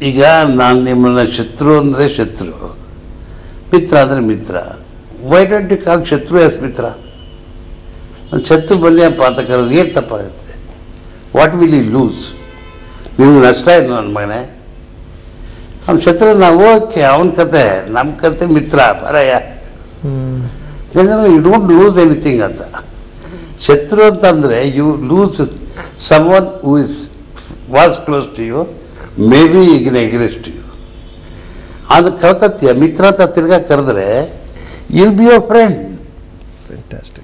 ಈಗ ನಾನು ನಿಮ್ಮನ್ನ ಶತ್ರು ಅಂದರೆ ಶತ್ರು ಮಿತ್ರ ಅಂದರೆ ಮಿತ್ರ ವೈ ಡೋಂಟ್ ಯು ಕಾಲ್ ಶತ್ರು ಎಸ್ ಮಿತ್ರ ಒಂದು ಶತ್ರು ಬನ್ನಿ ಅಪ್ಪ ಅಂತ ಕರೆದು ಏನು ತಪ್ಪಾಗುತ್ತೆ ವಾಟ್ ವಿಲ್ ಯು ಲೂಸ್ ನಿಮ್ಗೆ ನಷ್ಟ ಏನು ನನ್ನ ಮಗನೇ ಅವ್ನ ಶತ್ರು ನಾವು ಓಕೆ ಅವನ ಕತೆ ನಮ್ಮ ಕತೆ ಮಿತ್ರ ಪರಯ ಯು ಡೋಂಟ್ ಲೂಸ್ ಎನಿಥಿಂಗ್ ಅಂತ ಶತ್ರು ಅಂತಂದರೆ you lose someone who is was close to you may be ಈಗಿನ ಎಗ್ರೆಸ್ಟ್ ಯು ಅದು ಕಳ್ಕೊತೀಯ ಮಿತ್ರ ಅಂತ ತಿರ್ಗಾ ಕರೆದ್ರೆ ಇಲ್ ಬಿ ಯೋರ್ ಫ್ರೆಂಡ್ ಫ್ಯಾಂಟಾಸ್ಟಿಕ್